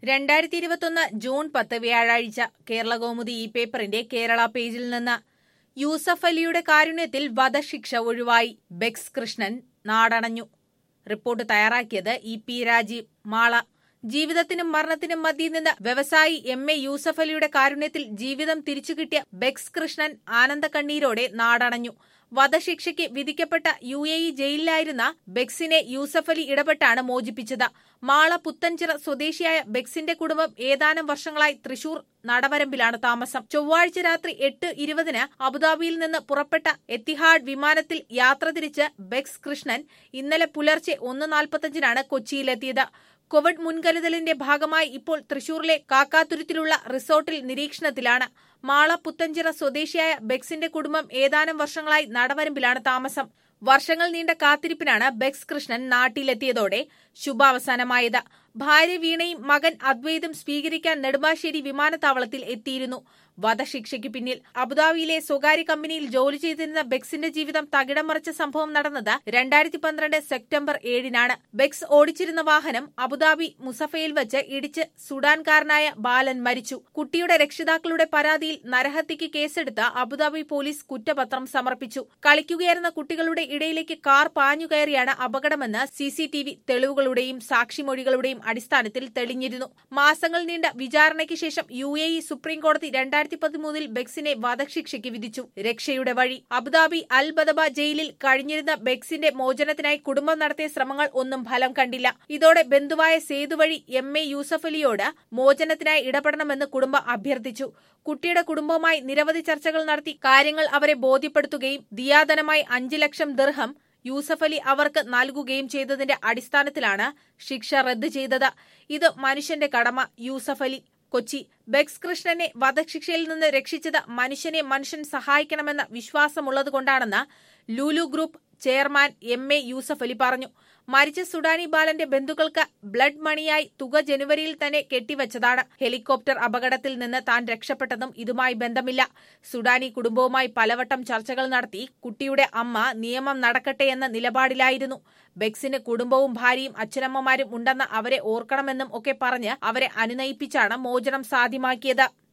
രണ്ടായിരത്തി ഇരുപത്തൊന്ന് ജൂൺ പത്ത് വ്യാഴാഴ്ച കേരള കൗമുദി ഈ പേപ്പറിന്റെ കേരള പേജിൽ നിന്ന് യൂസഫ് അലിയുടെ കാരുണ്യത്തിൽ വധശിക്ഷ ഒഴിവായി ബെക്സ് കൃഷ്ണൻ നാടണഞ്ഞു റിപ്പോർട്ട് തയ്യാറാക്കിയത് ഇ പി രാജീവ് മാള ജീവിതത്തിനും മരണത്തിനും മധ്യയിൽ നിന്ന് വ്യവസായി എം എ യൂസഫ് അലിയുടെ കാരുണ്യത്തിൽ ജീവിതം തിരിച്ചുകിട്ടിയ ബെക്സ് കൃഷ്ണൻ ആനന്ദ കണ്ണീരോടെ നാടണഞ്ഞു വധശിക്ഷയ്ക്ക് വിധിക്കപ്പെട്ട യു എ ഇ ജയിലിലായിരുന്ന ബെക്സിനെ യൂസഫ് അലി ഇടപെട്ടാണ് മോചിപ്പിച്ചത് മാള പുത്തൻചിറ സ്വദേശിയായ ബെക്സിന്റെ കുടുംബം ഏതാനും വർഷങ്ങളായി തൃശൂർ നടവരമ്പിലാണ് താമസം ചൊവ്വാഴ്ച രാത്രി എട്ട് ഇരുപതിന് അബുദാബിയിൽ നിന്ന് പുറപ്പെട്ട എത്തിഹാഡ് വിമാനത്തിൽ യാത്ര തിരിച്ച് ബെക്സ് കൃഷ്ണൻ ഇന്നലെ പുലർച്ചെ ഒന്ന് നാൽപ്പത്തഞ്ചിനാണ് കൊച്ചിയിലെത്തിയത് കോവിഡ് മുൻകരുതലിന്റെ ഭാഗമായി ഇപ്പോൾ തൃശൂരിലെ കാക്കാതുരുത്തിലുള്ള റിസോർട്ടിൽ നിരീക്ഷണത്തിലാണ് മാള പുത്തഞ്ചിറ സ്വദേശിയായ ബെക്സിന്റെ കുടുംബം ഏതാനും വർഷങ്ങളായി നടവരമ്പിലാണ് താമസം വർഷങ്ങൾ നീണ്ട കാത്തിരിപ്പിനാണ് ബെക്സ് കൃഷ്ണൻ നാട്ടിലെത്തിയതോടെ ശുഭാവസാനമായത് ഭാര്യ വീണയും മകൻ അദ്വൈതും സ്വീകരിക്കാൻ നെടുമ്പാശ്ശേരി വിമാനത്താവളത്തിൽ എത്തിയിരുന്നു വധശിക്ഷയ്ക്ക് പിന്നിൽ അബുദാബിയിലെ സ്വകാര്യ കമ്പനിയിൽ ജോലി ചെയ്തിരുന്ന ബെക്സിന്റെ ജീവിതം തകിടം മറിച്ച സംഭവം നടന്നത് രണ്ടായിരത്തി പന്ത്രണ്ട് സെപ്റ്റംബർ ഏഴിനാണ് ബെക്സ് ഓടിച്ചിരുന്ന വാഹനം അബുദാബി മുസഫയിൽ വെച്ച് ഇടിച്ച് സുഡാൻകാരനായ ബാലൻ മരിച്ചു കുട്ടിയുടെ രക്ഷിതാക്കളുടെ പരാതിയിൽ നരഹത്യയ്ക്ക് കേസെടുത്ത അബുദാബി പോലീസ് കുറ്റപത്രം സമർപ്പിച്ചു കളിക്കുകയായിരുന്ന കുട്ടികളുടെ ഇടയിലേക്ക് കാർ പാഞ്ഞുകയറിയാണ് അപകടമെന്ന് സിസിടിവി തെളിവുകളുടെയും സാക്ഷിമൊഴികളുടെയും അടിസ്ഥാനത്തിൽ തെളിഞ്ഞിരുന്നു മാസങ്ങൾ നീണ്ട വിചാരണയ്ക്ക് ശേഷം യു എ ഇ സുപ്രീം കോടതി രണ്ടായിരത്തി പതിമൂന്നിൽ ബെക്സിനെ വധശിക്ഷയ്ക്ക് വിധിച്ചു രക്ഷയുടെ വഴി അബുദാബി അൽ ബദബ ജയിലിൽ കഴിഞ്ഞിരുന്ന ബെക്സിന്റെ മോചനത്തിനായി കുടുംബം നടത്തിയ ശ്രമങ്ങൾ ഒന്നും ഫലം കണ്ടില്ല ഇതോടെ ബന്ധുവായ സേതു വഴി എം എ യൂസഫ് അലിയോട് മോചനത്തിനായി ഇടപെടണമെന്ന് കുടുംബം അഭ്യർത്ഥിച്ചു കുട്ടിയുടെ കുടുംബവുമായി നിരവധി ചർച്ചകൾ നടത്തി കാര്യങ്ങൾ അവരെ ബോധ്യപ്പെടുത്തുകയും ദിയാദനമായി അഞ്ച് ലക്ഷം ദിർഹം യൂസഫ് അലി അവർക്ക് നൽകുകയും ചെയ്തതിന്റെ അടിസ്ഥാനത്തിലാണ് ശിക്ഷ റദ്ദ് ചെയ്തത് ഇത് മനുഷ്യന്റെ കടമ യൂസഫ് അലി കൊച്ചി ബെക്സ് കൃഷ്ണനെ വധശിക്ഷയിൽ നിന്ന് രക്ഷിച്ചത് മനുഷ്യനെ മനുഷ്യൻ സഹായിക്കണമെന്ന വിശ്വാസമുള്ളതുകൊണ്ടാണെന്ന് Lulu group chairman M A Yusuf Ali പറഞ്ഞു മരിച്ച സുഡാനി ബാലന്റെ ബന്ധുക്കൾക്ക് ബ്ലഡ് മണിയായി തുക ജനുവരിയിൽ തന്നെ കെട്ടിവച്ചതാണ് ഹെലികോപ്റ്റർ അപകടത്തിൽ നിന്ന് താൻ രക്ഷപ്പെട്ടതും ഇതുമായി ബന്ധമില്ല സുഡാനി കുടുംബവുമായി പലവട്ടം ചർച്ചകൾ നടത്തി കുട്ടിയുടെ അമ്മ നിയമം നടക്കട്ടെ എന്ന നിലപാടിലായിരുന്നു ബെക്സിന് കുടുംബവും ഭാര്യയും അച്ഛനമ്മമാരും ഉണ്ടെന്ന് അവരെ ഓർക്കണമെന്നും ഒക്കെ പറഞ്ഞ് അവരെ അനുനയിപ്പിച്ചാണ് മോചനം സാധ്യമാക്കിയത്